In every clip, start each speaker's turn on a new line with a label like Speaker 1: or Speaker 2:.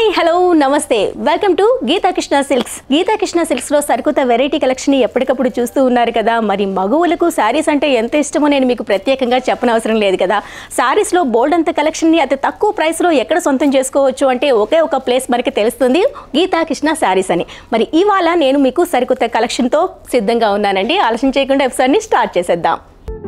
Speaker 1: Hello నమస్తే welcome to Geetha Krishna silks Geetha Krishna silks లో సరికొత్త వెరైటీ కలెక్షన్ ని ఎప్పటికప్పుడు చూస్తూ ఉన్నారు కదా మరి మగువులకు శారీస్ అంటే ఎంత ఇష్టమో నేను మీకు ప్రత్యేకంగా చెప్పనవసరం లేదు కదా శారీస్ లో బోల్డ్ అంత కలెక్షన్ ని అతి తక్కువ ప్రైస్ లో ఎక్కడ సొంతం చేసుకోవచ్చు అంటే ఒకే ఒక ప్లేస్ మనకి తెలుస్తుంది గీతా కృష్ణ శారీస్ అని మరి ఇవాళ నేను మీకు సరికొత్త కలెక్షన్ తో సిద్ధంగా ఉన్నానండి ఆలస్యం చేయకుండా ఎపిసోడ్ ని స్టార్ట్ చేసేద్దాం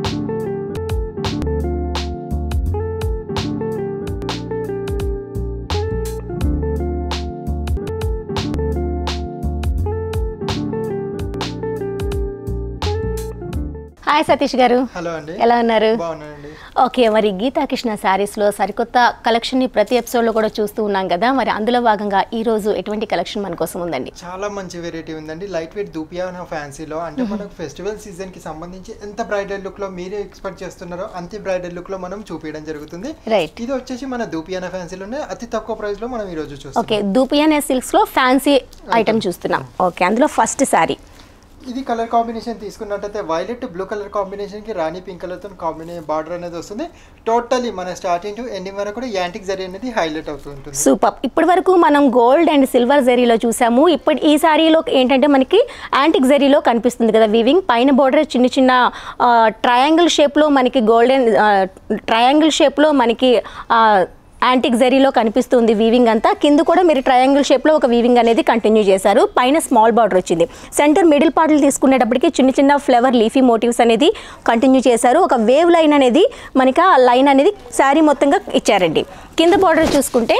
Speaker 1: హాయ్ సతీష్ గారు
Speaker 2: హలో అండి
Speaker 1: ఎలా ఉన్నారు
Speaker 2: బాగున్నానండి
Speaker 1: ఓకే మరి గీతా కృష్ణ శారీస్లో సరికొత్త కలెక్షన్ని ప్రతి ఎపిసోడ్లో కూడా చూస్తూ ఉన్నాం కదా మరి అందులో భాగంగా ఈ రోజు ఎటువంటి కలెక్షన్ మన కోసం ఉందండి
Speaker 2: చాలా మంచి వెరైటీ ఉందండి లైట్ వెయిట్ దూపియానా ఫ్యాన్సీలో అంటే మనకు ఫెస్టివల్ సీజన్ కి సంబంధించి ఎంత బ్రైడల్ లుక్ లో మీరు ఎక్స్పెక్ట్ చేస్తున్నారో అంతే బ్రైడల్ లుక్ లో మనం చూపించడం జరుగుతుంది
Speaker 1: రైట్
Speaker 2: ఇది వచ్చేసి మన దూపియానా ఫ్యాన్సీలోనే అతి తక్కువ ప్రైస్ లో మనం ఈ రోజు చూస్తాం
Speaker 1: ఓకే దూపియానే సిల్క్స్లో ఫ్యాన్సీ ఐటమ్ చూస్తున్నాం ఓకే అందులో ఫస్ట్ శారీ
Speaker 2: ఇది కలర్ కాంబినేషన్ తీసుకున్నట్టయితే వైలెట్ బ్లూ కలర్ కాంబినేషన్ కి రాణి పింక్ కలర్ తో కాంబినేషన్ బార్డర్ అనేది వస్తుంది టోటలీ మన స్టార్టింగ్ టు ఎండింగ్ వరకు కూడా యాంటిక్ జరీ అనేది హైలైట్ అవుతూ ఉంటుంది
Speaker 1: సూపర్ ఇప్పటి వరకు మనం గోల్డ్ అండ్ సిల్వర్ జరీలో చూసాము ఇప్పుడు ఈ సారీలో ఏంటంటే మనకి యాంటిక్ జరీలో కనిపిస్తుంది కదా వీవింగ్ పైన బోర్డర్ చిన్న చిన్న ట్రయాంగిల్ షేప్లో మనకి గోల్డెన్ ట్రయాంగిల్ షేప్లో మనకి యాంటిక్ జరీలో కనిపిస్తుంది వీవింగ్ అంతా కింద కూడా మీరు ట్రయాంగిల్ షేప్లో ఒక వీవింగ్ అనేది కంటిన్యూ చేశారు పైన స్మాల్ బార్డర్ వచ్చింది సెంటర్ మిడిల్ పార్ట్లు తీసుకునేటప్పటికి చిన్న చిన్న ఫ్లవర్ లీఫీ మోటివ్స్ అనేది కంటిన్యూ చేశారు ఒక వేవ్ లైన్ అనేది మనకి ఆ లైన్ అనేది శారీ మొత్తంగా ఇచ్చారండి కింద బార్డర్ చూసుకుంటే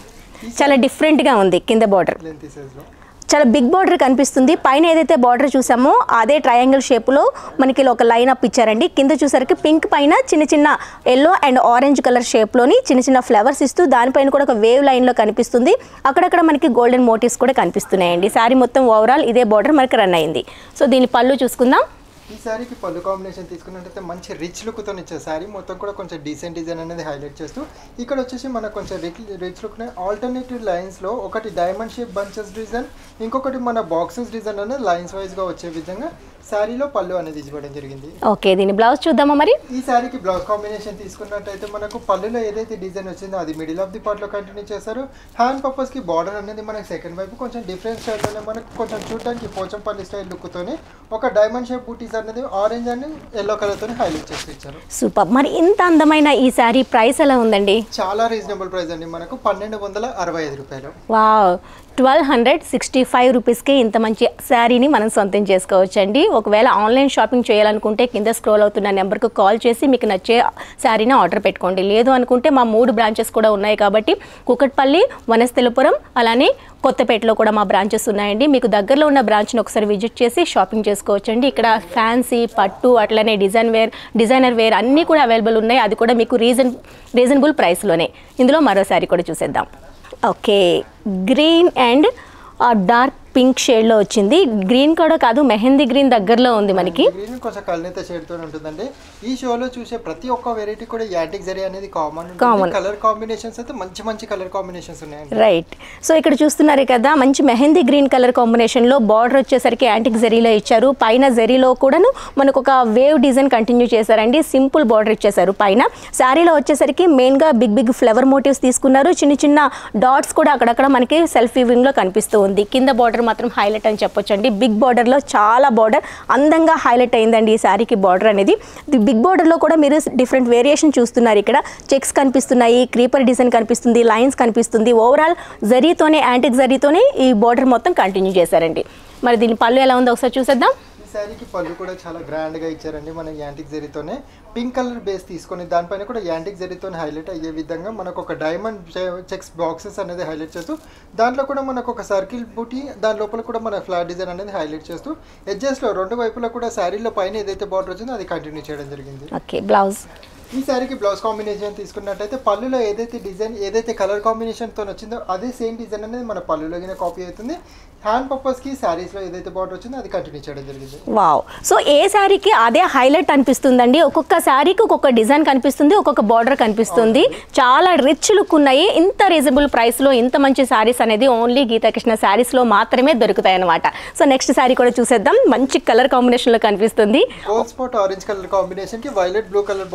Speaker 1: చాలా డిఫరెంట్గా ఉంది కింద బార్డర్
Speaker 2: లెంత్ సైజ్ లో
Speaker 1: చాలా బిగ్ బార్డర్ కనిపిస్తుంది పైన ఏదైతే బార్డర్ చూసామో అదే ట్రయాంగిల్ షేప్లో మనకి ఇలా ఒక లైన్ అప్ ఇచ్చారండి కింద చూసరికి పింక్ పైన చిన్న చిన్న ఎల్లో అండ్ ఆరెంజ్ కలర్ షేప్లోని చిన్న చిన్న ఫ్లవర్స్ ఇస్తూ దానిపైన కూడా ఒక వేవ్ లైన్లో కనిపిస్తుంది అక్కడక్కడ మనకి గోల్డెన్ మోటివ్స్ కూడా కనిపిస్తున్నాయండి శారీ మొత్తం ఓవరాల్ ఇదే బార్డర్ మనకి రన్ అయింది సో దీని పళ్ళు చూసుకుందాం
Speaker 2: ఈ శారీకి పళ్ళు కాంబినేషన్ తీసుకున్నట్టయితే మంచి రిచ్ లుక్తో ఇచ్చే శారీ మొత్తం కూడా కొంచెం డీసెంట్ డిజైన్ అనేది హైలైట్ చేస్తూ ఇక్కడ వచ్చేసి మనకు కొంచెం రిచ్ రిచ్ లుక్ ఆల్టర్నేటివ్ లైన్స్లో ఒకటి డైమండ్ షేప్ బంచెస్ డిజైన్ ఇంకొకటి మన బాక్సెస్ డిజైన్ అనేది లైన్స్ వైజ్గా వచ్చే విధంగా శారీలో పళ్ళు అనేది ఇవ్వడం జరిగింది
Speaker 1: ఓకే దీని బ్లౌజ్ చూద్దామా మరి
Speaker 2: ఈ శారీకి బ్లౌజ్ కాంబినేషన్ తీసుకున్నట్టయితే మనకు పళ్ళులో ఏదైతే డిజైన్ వచ్చిందో అది మిడిల్ ఆఫ్ ది పార్ట్లో కంటిన్యూ చేశారు హ్యాండ్ పర్పస్కి బార్డర్ అనేది మనకి సెకండ్ వైపు కొంచెం డిఫరెంట్ స్టైల్లోనే మనకు కొంచెం చూడడానికి పోచంపల్లి స్టైల్ లుక్తోనే ఒక డైమండ్ షేప్ బూటీస్ అనేది ఆరెంజ్ అండ్ ఎల్లో కలర్తో హైలైట్ చేసి ఇచ్చారు
Speaker 1: సూపర్ మరి ఇంత అందమైన ఈ శారీ ప్రైస్ ఎలా ఉందండి
Speaker 2: చాలా రీజనబుల్ ప్రైస్ అండి మనకు పన్నెండు వందల అరవై ఐదు రూపాయలు
Speaker 1: wow twelve hundred sixty five రూపీస్కి ఇంత మంచి శారీని మనం సొంతం చేసుకోవచ్చండి ఒకవేళ ఆన్లైన్ షాపింగ్ చేయాలనుకుంటే కింద స్క్రోల్ అవుతున్న నెంబర్కి కాల్ చేసి మీకు నచ్చే శారీని ఆర్డర్ పెట్టుకోండి లేదు అనుకుంటే మా మూడు బ్రాంచెస్ కూడా ఉన్నాయి కాబట్టి కుకట్పల్లి వనస్థలిపురం అలానే కొత్తపేటలో కూడా మా బ్రాంచెస్ ఉన్నాయండి మీకు దగ్గరలో ఉన్న బ్రాంచ్ని ఒకసారి విజిట్ చేసి షాపింగ్ చేసుకోవచ్చండి ఇక్కడ ఫ్యాన్సీ పట్టు అట్లనే డిజైన్ వేర్ డిజైనర్ వేర్ అన్నీ కూడా అవైలబుల్ ఉన్నాయి అది కూడా మీకు రీజన్ రీజనబుల్ ప్రైస్లోనే ఇందులో మరో శారీ కూడా చూసేద్దాం okay green and dark pink షేడ్లో వచ్చింది గ్రీన్ కూడా కాదు మెహందీ గ్రీన్ దగ్గరలో ఉంది మనకి
Speaker 2: గ్రీన్ కొంచెం కల్నేత షేడ్ తో ఉంటుందండి ఈ షోలో చూసే ప్రతి ఒక్క వెరైటీ కూడా యాంటిక్ జరీ అనేది కామన్
Speaker 1: Common.
Speaker 2: కలర్ కాంబినేషన్స్ అయితే మంచి మంచి కలర్ కాంబినేషన్స్ ఉన్నాయండి
Speaker 1: రైట్ సో ఇక్కడ చూస్తున్నారు కదా మంచి మెహందీ గ్రీన్ కలర్ కాంబినేషన్లో బార్డర్ వచ్చేసరికి యాంటిక్ జరీలో ఇచ్చారు పైన జరీలో కూడాను మనకు ఒక వేవ్ డిజైన్ కంటిన్యూ చేశారండి సింపుల్ బార్డర్ ఇచ్చేసారు పైన శారీలో వచ్చేసరికి మెయిన్గా బిగ్ బిగ్ ఫ్లవర్ మోటివ్స్ తీసుకున్నారు చిన్న చిన్న డాట్స్ కూడా అక్కడక్కడ మనకి సెల్ఫ్ వీవింగ్లో కనిపిస్తూ ఉంది కింద బార్డర్ మాత్రం హైలైట్ అని చెప్పొచ్చండి బిగ్ బార్డర్లో చాలా బార్డర్ అందంగా హైలైట్ అయిందండి ఈ శారీకి బార్డర్ అనేది బిగ్ బార్డర్లో కూడా మీరు డిఫరెంట్ వేరియేషన్ చూస్తున్నారు ఇక్కడ చెక్స్ కనిపిస్తున్నాయి క్రీపర్ డిజైన్ కనిపిస్తుంది లైన్స్ కనిపిస్తుంది ఓవరాల్ జరీతోనే యాంటిక్ జరీతోనే ఈ బార్డర్ మొత్తం కంటిన్యూ చేశారండి మరి దీని పళ్ళు ఎలా ఉందో ఒకసారి చూసేద్దాం
Speaker 2: ఈ శారీకి పళ్ళు కూడా చాలా గ్రాండ్ గా ఇచ్చారండి మన యాంటిక్ జరీతోనే పింక్ కలర్ బేస్ తీసుకొని దానిపైన కూడా యాంటిక్ జరీతో హైలైట్ అయ్యే విధంగా మనకు ఒక డైమండ్ చెక్స్ బాక్సెస్ అనేది హైలైట్ చేస్తూ దాంట్లో కూడా మనకు ఒక సర్కిల్ బూటీ దాని లోపల కూడా మన ఫ్లాట్ డిజైన్ అనేది హైలైట్ చేస్తూ edges లో రెండు వైపులా కూడా శారీలో పైన ఏదైతే బార్డర్ వచ్చిందో అది కంటిన్యూ చేయడం జరిగింది
Speaker 1: ఓకే బ్లౌజ్
Speaker 2: ఈ శారీకి బ్లౌజ్ కాంబినేషన్ తీసుకున్నట్టయితే పళ్ళులో ఏదైతే డిజైన్ ఏదైతే కలర్ కాంబినేషన్తో వచ్చిందో అదే సేమ్ డిజైన్ అనేది మన పళ్ళులోనే కాపీ అవుతుంది హ్యాండ్ పర్పస్కి శారీస్లో ఏదైతే బార్డర్ వచ్చిందో అది కంటిన్యూ చేయడం జరిగింది
Speaker 1: వావ్ సో ఏ శారీకి అదే హైలైట్ అనిపిస్తుందండి ఒక్కొక్క శారీకి ఒక్కొక్క డిజైన్ కనిపిస్తుంది ఒక్కొక్క బార్డర్ కనిపిస్తుంది చాలా రిచ్ లుక్ ఉన్నాయి ఇంత రీజనబుల్ ప్రైస్లో ఇంత మంచి శారీస్ అనేది ఓన్లీ గీతాకృష్ణ శారీస్లో మాత్రమే దొరుకుతాయి అనమాట సో నెక్స్ట్ శారీ కూడా చూసేద్దాం మంచి కలర్ కాంబినేషన్లో కనిపిస్తుంది
Speaker 2: gold spot orange colour combination కి వైలెట్ బ్లూ కలర్ బార్డర్ అనేది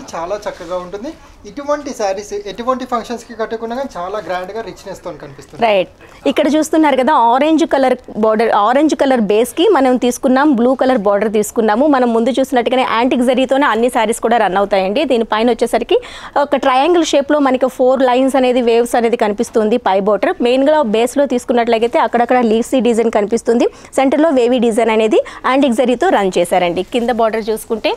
Speaker 2: చాలా చక్కగా ఉంటుంది ఇటువంటి శారీస్ ఎటువంటి ఫంక్షన్స్కి కట్టుకున్నా కానీ చాలా గ్రాండ్గా రిచ్నెస్తో కనిపిస్తుంది
Speaker 1: రైట్ ఇక్కడ చూస్తున్నారు కదా orange colour border orange colour బేస్కి మనం తీసుకున్నాం బ్లూ కలర్ బార్డర్ తీసుకున్నాము మనం ముందు చూసినట్టుగానే యాంటిక్ జరీతోనే అన్ని శారీస్ కూడా రన్ అవుతాయండి దీనిపైన వచ్చేసరికి ఒక ట్రయాంగిల్ షేప్లో మనకి ఫోర్ లైన్స్ అనేది వేవ్స్ అనేది కనిపిస్తుంది పై బార్డర్ మెయిన్గా బేస్లో తీసుకున్నట్లయితే అక్కడక్కడ లీసీ డిజైన్ కనిపిస్తుంది సెంటర్లో వేవీ డిజైన్ అనేది యాంటిక్ జరీతో రన్ చేశారండి కింద బార్డర్ చూసుకుంటే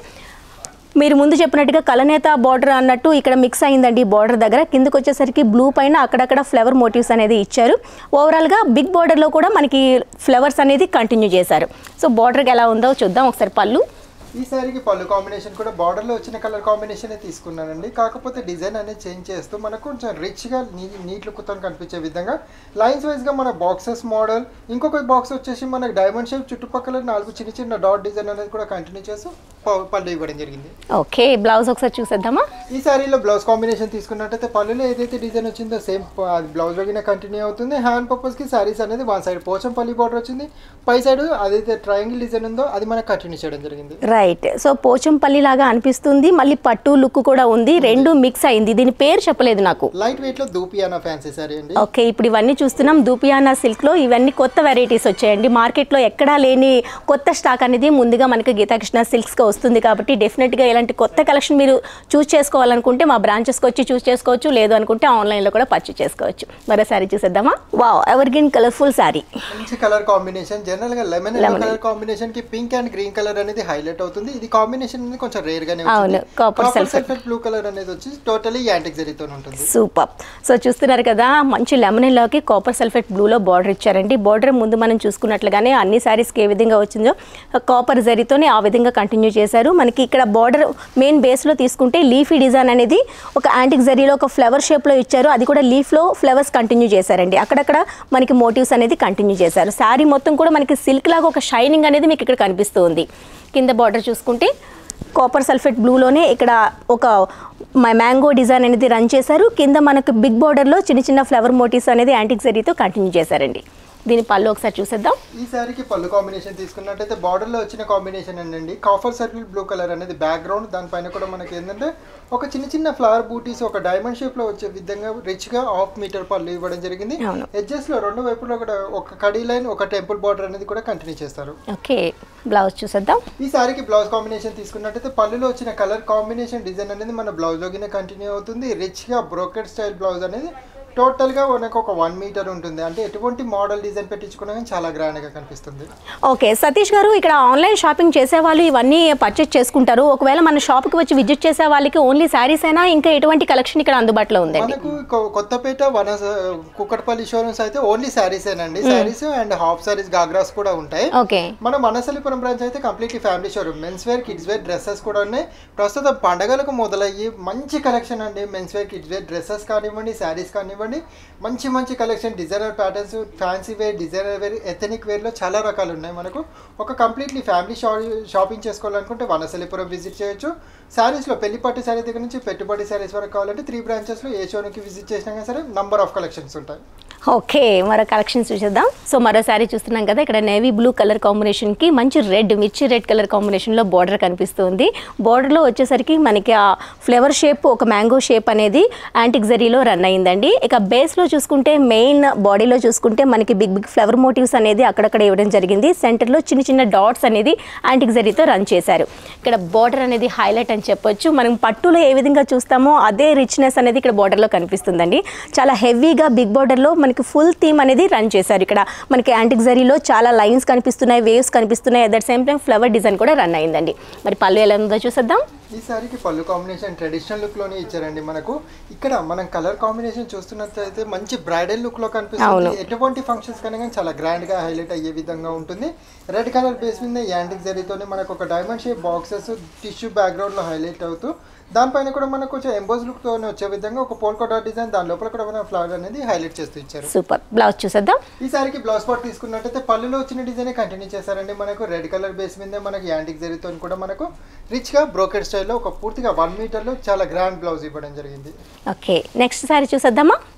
Speaker 1: మీరు ముందు చెప్పినట్టుగా కలనేత బార్డర్ అన్నట్టు ఇక్కడ మిక్స్ అయిందండి బార్డర్ దగ్గర కిందకు వచ్చేసరికి బ్లూ పైన అక్కడక్కడ ఫ్లవర్ మోటివ్స్ అనేది ఇచ్చారు ఓవరాల్గా బిగ్ బార్డర్లో కూడా మనకి ఫ్లవర్స్ అనేది కంటిన్యూ చేశారు సో బార్డర్కి ఎలా ఉందో చూద్దాం ఒకసారి పళ్ళు
Speaker 2: ఈ శారీకి పళ్ళు కాంబినేషన్ కూడా బార్డర్లో వచ్చిన కలర్ కాంబినేషన్ తీసుకున్నానండి కాకపోతే డిజైన్ అనేది చేంజ్ చేస్తూ మనకు కొంచెం రిచ్గా నీ నీట్ లుక్తో కనిపించే విధంగా లైన్స్ వైజ్గా మన బాక్సెస్ మోడల్ ఇంకొక బాక్స్ వచ్చేసి మనకి డైమండ్ షేప్ చుట్టుపక్కల నాలుగు చిన్న చిన్న డాట్ డిజైన్ అనేది కూడా కంటిన్యూ చేస్తూ ప- పళ్ళు ఇవ్వడం జరిగింది
Speaker 1: ఓకే బ్లౌజ్ ఒకసారి చూసేద్దామా
Speaker 2: ఈ శారీలో బ్లౌజ్ కాంబినేషన్ తీసుకున్నట్టయితే పళ్ళులో ఏదైతే డిజైన్ వచ్చిందో సేమ్ అది బ్లౌజ్ లోగిన కంటిన్యూ అవుతుంది హ్యాండ్ పర్పస్కి శారీస్ అనేది one side Pochampalli border వచ్చింది పై సైడ్ అదైతే ట్రయాంగిల్ డిజైన్ ఉందో అది మనకు కంటిన్యూ చేయడం జరిగింది
Speaker 1: రైట్ సో పోచంపల్లి లాగా అనిపిస్తుంది మళ్ళీ పట్టు లుక్ కూడా ఉంది రెండు మిక్స్ అయింది దీని పేరు చెప్పలేదు నాకు
Speaker 2: లైట్ వెయిట్ లో దూపియానా ఫ్యాన్సీ శారీ అండి
Speaker 1: ఓకే ఇప్పుడు ఇవన్నీ చూస్తున్నాం దూపియానా సిల్క్లో ఇవన్నీ కొత్త వెరైటీస్ వచ్చాయండి మార్కెట్లో ఎక్కడా లేని కొత్త స్టాక్ అనేది ముందుగా మనకి గీతాకృష్ణ సిల్క్స్గా వస్తుంది కాబట్టి డెఫినెట్గా ఇలాంటి కొత్త కలెక్షన్ మీరు చూస్ చేసుకోవాలనుకుంటే మా బ్రాంచెస్కి వచ్చి చూస్ చేసుకోవచ్చు లేదు అనుకుంటే ఆన్లైన్లో కూడా పర్చేస్ చేసుకోవచ్చు మరో శారీ చూసేద్దామా wow ever green colourful sari
Speaker 2: మంచి కలర్ కాంబినేషన్ జనరల్ గా లెమన్ కలర్ కాంబినేషన్ కి పింక్ అండ్ గ్రీన్ కలర్ అనేది హైలైట్ అవుతుంది ఇది కాంబినేషన్ అనేది కొంచెం రేర్ గానే
Speaker 1: అవును, copper sulphate.
Speaker 2: Sulphate blue colour అనేది వచ్చి టోటలీ యాంటిక్ జరీతో ఉంటుంది
Speaker 1: సూపర్ సో చూస్తున్నారు కదా మంచి లెమనీలోకి కాపర్ సల్ఫేట్ బ్లూలో బార్డర్ ఇచ్చారండి బార్డర్ ముందు మనం చూసుకున్నట్లుగానే అన్ని శారీస్కి ఏ విధంగా వచ్చిందో కాపర్ జరీతోనే ఆ విధంగా కంటిన్యూ చేశారు మనకి ఇక్కడ బార్డర్ మెయిన్ బేస్లో తీసుకుంటే లీఫీ డిజైన్ అనేది ఒక యాంటిక్ జరీలో ఒక ఫ్లవర్ షేప్లో ఇచ్చారు అది కూడా లీఫ్లో ఫ్లవర్స్ కంటిన్యూ చేశారండి అక్కడక్కడ మనకి మోటివ్స్ అనేది కంటిన్యూ చేశారు శారీ మొత్తం కూడా మనకి సిల్క్ లాగా ఒక షైనింగ్ అనేది మీకు ఇక్కడ కనిపిస్తుంది కింద బార్డర్ చూసుకుంటే కాపర్ సల్ఫేట్ బ్లూలోనే ఇక్కడ ఒక మ్యాంగో డిజైన్ అనేది రన్ చేశారు కింద మనకు బిగ్ బార్డర్లో చిన్న చిన్న ఫ్లవర్ మోటివ్స్ అనేది యాంటిక్ జరీతో కంటిన్యూ చేశారండి దీని పళ్ళు ఒకసారి చూసేద్దాం
Speaker 2: ఈ శారీకి పళ్ళు కాంబినేషన్ తీసుకున్నట్టయితే బార్డర్ లో వచ్చిన కాంబినేషన్ ఏంటండి కాఫర్ సర్కిల్ బ్లూ కలర్ అనేది బ్యాక్గ్రౌండ్ దానిపైన కూడా మనకి ఏంటంటే ఒక చిన్న చిన్న ఫ్లవర్ బూటీస్ ఒక డైమండ్ షేప్ లో వచ్చే విధంగా రిచ్ గా హాఫ్ మీటర్ పళ్ళు ఇవ్వడం జరిగింది
Speaker 1: అవును.
Speaker 2: ఎడ్జెస్ లో రెండు వైపులో కూడా ఒక కడీ లైన్ ఒక టెంపుల్ బార్డర్ అనేది కూడా కంటిన్యూ చేస్తారు
Speaker 1: ఓకే బ్లౌజ్ చూసేద్దాం
Speaker 2: ఈ సారీకి బ్లౌజ్ కాంబినేషన్ తీసుకున్నట్టయితే పళ్ళులో వచ్చిన కలర్ కాంబినేషన్ డిజైన్ అనేది మన బ్లౌజ్ లోకినే కంటిన్యూ అవుతుంది రిచ్ గా బ్రోకెడ్ స్టైల్ బ్లౌజ్ అనేది టోటల్ గా మనకు ఒక వన్ మీటర్ ఉంటుంది అంటే ఎటువంటి మోడల్ డిజైన్ పెట్టించుకున్నా కానీ చాలా గ్రాండ్ గా కనిపిస్తుంది
Speaker 1: ఓకే సతీష్ గారు ఇక్కడ ఆన్లైన్ షాపింగ్ చేసే వాళ్ళు ఇవన్నీ పర్చేస్ చేసుకుంటారు ఒకవేళ మన షాప్కి వచ్చి విజిట్ చేసే వాళ్ళకి ఓన్లీ శారీస్ అయినా ఇంకా ఎటువంటి కలెక్షన్ ఇక్కడ అందుబాటులో ఉందండి
Speaker 2: మనకు కొ- కొత్తపేట వన కుక్కటపల్లి షోరూమ్స్ అయితే ఓన్లీ శారీస్ ఏనండి శారీస్ అండ్ హాఫ్ శారీస్ గాగ్రాస్ కూడా ఉంటాయి
Speaker 1: ఓకే
Speaker 2: మన మనసలిపురం బ్రాంచ్ అయితే completely family showroom men's wear kids wear dresses కూడా ఉన్నాయి ప్రస్తుతం పండగలకు మొదలయ్యి మంచి కలెక్షన్ అండి men's wear kids wear dresses కానివ్వండి శారీస్ కానివ్వండి మంచి మంచి collection designer patterns fancy wear designer wear ethnic వేర్లో చాలా రకాలు ఉన్నాయి మనకు ఒక కంప్లీట్లీ ఫ్యామిలీ షా షాపింగ్ చేసుకోవాలనుకుంటే వనసలిపురం విజిట్ చేయొచ్చు శారీస్లో పెళ్లి పట్టు శారీ దగ్గర నుంచి పెట్టుబడి శారీస్ వరకు కావాలంటే త్రీ బ్రాంచెస్లో ఏ షోరూమ్కి విజిట్ చేసినా కానీ సరే నంబర్ ఆఫ్ కలెక్షన్స్ ఉంటాయి
Speaker 1: ఓకే మరో కలెక్షన్స్ చూసేద్దాం సో మరో శారీ చూస్తున్నాం కదా ఇక్కడ నేవీ బ్లూ కలర్ కాంబినేషన్కి మంచి రెడ్ మిర్చి రెడ్ కలర్ కాంబినేషన్లో బార్డర్ కనిపిస్తుంది బార్డర్లో వచ్చేసరికి మనకి ఆ ఫ్లేవర్ షేప్ ఒక మ్యాంగో షేప్ అనేది యాంటిక్ జరీలో రన్ అయిందండి ఇక బేస్లో చూసుకుంటే మెయిన్ బాడీలో చూసుకుంటే మనకి బిగ్ బిగ్ ఫ్లవర్ మోటివ్స్ అనేది అక్కడక్కడ ఇవ్వడం జరిగింది సెంటర్లో చిన్న చిన్న డాట్స్ అనేది యాంటిక్ జరీతో రన్ చేశారు ఇక్కడ బార్డర్ అనేది హైలైట్ అని చెప్పొచ్చు మనం పట్టులో ఏ విధంగా చూస్తామో అదే రిచ్నెస్ అనేది ఇక్కడ బార్డర్లో కనిపిస్తుందండి చాలా హెవీగా బిగ్ బార్డర్లో మనకి ఫుల్ థీమ్ అనేది రన్ చేశారు ఇక్కడ మనకి యాంటిక్ జరీలో చాలా లైన్స్ కనిపిస్తున్నాయి వేవ్స్ కనిపిస్తున్నాయి at the same time flower design కూడా రన్ అయిందండి మరి పళ్ళు ఎలా ఉందో చూసేద్దాం
Speaker 2: ఈ సారీకి పళ్ళు కాంబినేషన్ ట్రెడిషనల్ లుక్ లోనే ఇచ్చారండి మనకు ఇక్కడ మనం కలర్ కాంబినేషన్ చూస్తున్నట్లయితే మంచి బ్రైడల్ లుక్ లో కనిపిస్తుంది ఎటువంటి ఫంక్షన్స్ కన్నా కానీ చాలా గ్రాండ్ గా హైలైట్ అయ్యే విధంగా ఉంటుంది రెడ్ కలర్ బేస్ మీద యాంటిక్ జరీతోనే మనకు ఒక diamond shape boxes tissue background లో హైలైట్ అవుతూ దానిపైన కూడా మనకు కొంచెం ఎంబోజ్ లుక్ తోనే వచ్చే విధంగా ఒక పోల్కా డాట్ డిజైన్ దాని లోపల కూడా మన ఫ్లవర్ అనేది హైలైట్ చేస్తూ ఇచ్చారు
Speaker 1: సూపర్ బ్లౌజ్ చూసేద్దాం
Speaker 2: ఈ సారికి బ్లౌజ్ పార్ట్ తీసుకున్నట్టయితే పళ్ళులో వచ్చిన డిజైన్ కంటిన్యూ చేశారండి మనకు రెడ్ కలర్ బేస్ మీద మనకి యాంటిక్ జరీతో కూడా మనకు రిచ్ గా బ్రోకెడ్ స్టైల్లో ఒక పూర్తిగా వన్ మీటర్ లో చాలా గ్రాండ్ బ్లౌజ్ ఇవ్వడం జరిగింది
Speaker 1: ఓకే నెక్స్ట్ శారీ చూసేద్దామా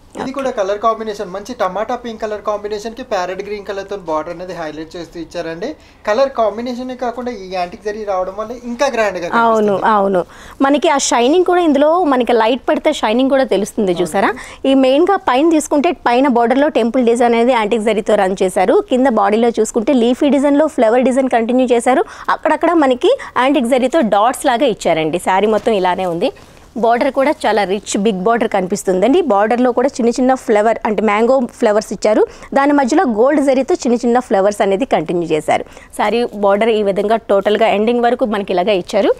Speaker 2: ఇది కూడా కలర్ కాంబినేషన్ మంచి టమాటా పింక్ కలర్ కాంబినేషన్ కి ప్యారెట్ గ్రీన్ కలర్ తో బార్డర్ అనేది హైలైట్ చేస్తూ ఇచ్చారండి కలర్ కాంబినేషన్ కాకుండా ఈ యాంటిక్ జరీ రావడం వల్ల ఇంకా గ్రాండ్ గా
Speaker 1: అవును అవును మనకి ఆ షైనింగ్ కూడా ఇందులో మనకి లైట్ పడితే షైనింగ్ కూడా తెలుస్తుంది చూసారా ఈ మెయిన్గా పైన తీసుకుంటే పైన బార్డర్లో టెంపుల్ డిజైన్ అనేది యాంటిక్ జరీతో రన్ చేశారు కింద బాడీలో చూసుకుంటే లీఫీ డిజైన్లో ఫ్లవర్ డిజైన్ కంటిన్యూ చేశారు అక్కడక్కడ మనకి యాంటిక్ జరీతో డాట్స్ లాగా ఇచ్చారండి శారీ మొత్తం ఇలానే ఉంది బార్డర్ కూడా చాలా రిచ్ బిగ్ బార్డర్ కనిపిస్తుందండి బార్డర్లో కూడా చిన్న చిన్న ఫ్లవర్ అంటే మ్యాంగో ఫ్లవర్స్ ఇచ్చారు దాని మధ్యలో గోల్డ్ జరీతో చిన్న చిన్న ఫ్లవర్స్ అనేది కంటిన్యూ చేశారు సారీ బార్డర్ ఈ విధంగా టోటల్గా ఎండింగ్ వరకు మనకి ఇలాగా ఇచ్చారు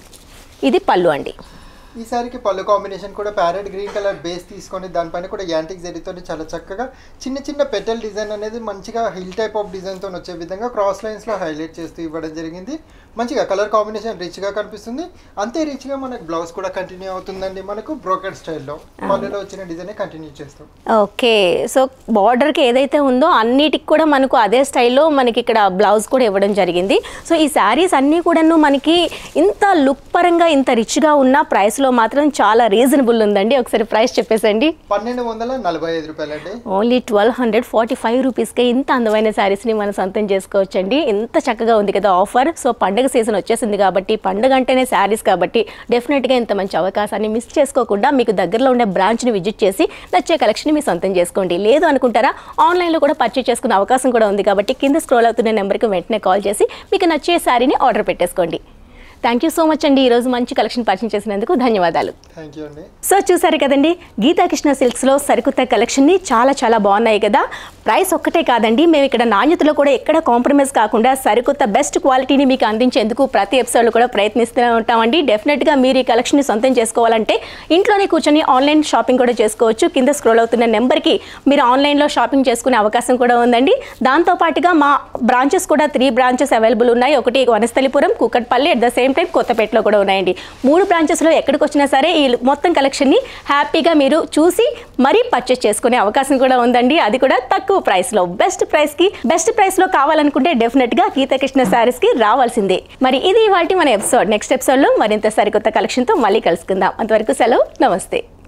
Speaker 1: ఇది పళ్ళు అండి
Speaker 2: ఈ సారికి పళ్ళు కాంబినేషన్ కూడా ప్యారెట్ గ్రీన్ కలర్ బేస్ తీసుకొని దానిపైన కూడా యాంటిక్ జరీతో చాలా చక్కగా చిన్న చిన్న పెటల్ డిజైన్ అనేది మంచిగా హిల్ టైప్ ఆఫ్ డిజైన్ తో వచ్చే విధంగా క్రాస్ లైన్స్ లో హైలైట్ చేస్తూ ఇవ్వడం జరిగింది మంచిగా కలర్ కాంబినేషన్ రిచ్ గా కనిపిస్తుంది అంతే రిచ్ గా మనకు బ్లౌజ్ కూడా కంటిన్యూ అవుతుందండి మనకు బ్రోకెట్ స్టైల్లో పళ్ళులో వచ్చిన డిజైన్ కంటిన్యూ చేస్తాం
Speaker 1: ఓకే సో బార్డర్కి ఏదైతే ఉందో అన్నిటికి కూడా మనకు అదే స్టైల్లో మనకి ఇక్కడ బ్లౌజ్ కూడా ఇవ్వడం జరిగింది సో ఈ శారీస్ అన్నీ కూడాను మనకి ఇంత లుక్ పరంగా ఇంత రిచ్గా ఉన్న ప్రైస్లో మాత్రం చాలా రీజనబుల్ ఉందండి ఒకసారి ప్రైస్ చెప్పేసండి
Speaker 2: పన్నెండు వందల నలభై ఐదు రూపాయలండి
Speaker 1: only twelve hundred forty five రూపీస్కే ఇంత అందమైన శారీస్ని మనం సొంతం చేసుకోవచ్చండి ఎంత చక్కగా ఉంది కదా ఆఫర్ సో పండగ సీజన్ వచ్చేసింది కాబట్టి పండగ అంటేనే శారీస్ కాబట్టి డెఫినెట్గా ఇంత మంచి అవకాశాన్ని మిస్ చేసుకోకుండా మీకు దగ్గరలో ఉండే బ్రాంచ్ని విజిట్ చేసి నచ్చే కలెక్షన్ మీ సొంతం చేసుకోండి లేదు అనుకుంటారా ఆన్లైన్లో కూడా పర్చేస్ చేసుకునే అవకాశం కూడా ఉంది కాబట్టి కింద స్క్రోల్ అవుతున్న నెంబర్కి వెంటనే కాల్ చేసి మీకు నచ్చే శారీని ఆర్డర్ పెట్టేసుకోండి థ్యాంక్ యూ సో మచ్ అండి ఈరోజు మంచి కలెక్షన్ పరిచయం చేసినందుకు ధన్యవాదాలు
Speaker 2: థ్యాంక్ యూ అండి
Speaker 1: సో చూసారు కదండి గీతాకృష్ణ సిల్క్స్లో సరికొత్త కలెక్షన్ని చాలా చాలా బాగున్నాయి కదా ప్రైస్ ఒక్కటే కాదండి మేము ఇక్కడ నాణ్యతలో కూడా ఎక్కడ కాంప్రమైజ్ కాకుండా సరికొత్త బెస్ట్ క్వాలిటీని మీకు అందించేందుకు ప్రతి ఎపిసోడ్లో కూడా ప్రయత్నిస్తూనే ఉంటామండి డెఫినెట్గా మీరు ఈ కలెక్షన్ని సొంతం చేసుకోవాలంటే ఇంట్లోనే కూర్చొని ఆన్లైన్ షాపింగ్ కూడా చేసుకోవచ్చు కింద స్క్రోల్ అవుతున్న నెంబర్కి మీరు ఆన్లైన్లో షాపింగ్ చేసుకునే అవకాశం కూడా ఉందండి దాంతోపాటుగా మా బ్రాంచెస్ కూడా త్రీ బ్రాంచెస్ అవైలబుల్ ఉన్నాయి ఒకటి Vanasthalipuram Kukatpally at the same time కొత్తపేటలో కూడా ఉన్నాయండి మూడు బ్రాంచెస్లో ఎక్కడికి వచ్చినా సరే ఈ మొత్తం కలెక్షన్ని హ్యాపీగా మీరు చూసి మరీ పర్చేస్ చేసుకునే అవకాశం కూడా ఉందండి అది కూడా తక్కువ ప్రైస్లో బెస్ట్ ప్రైస్కి బెస్ట్ ప్రైస్లో కావాలనుకుంటే డెఫినెట్గా గీతాకృష్ణ శారీస్కి రావాల్సిందే మరి ఇది ఇవాళ మన ఎపిసోడ్ నెక్స్ట్ ఎపిసోడ్లో మరింత సరికొత్త కలెక్షన్తో మళ్ళీ కలుసుకుందాం అంతవరకు సెలవు నమస్తే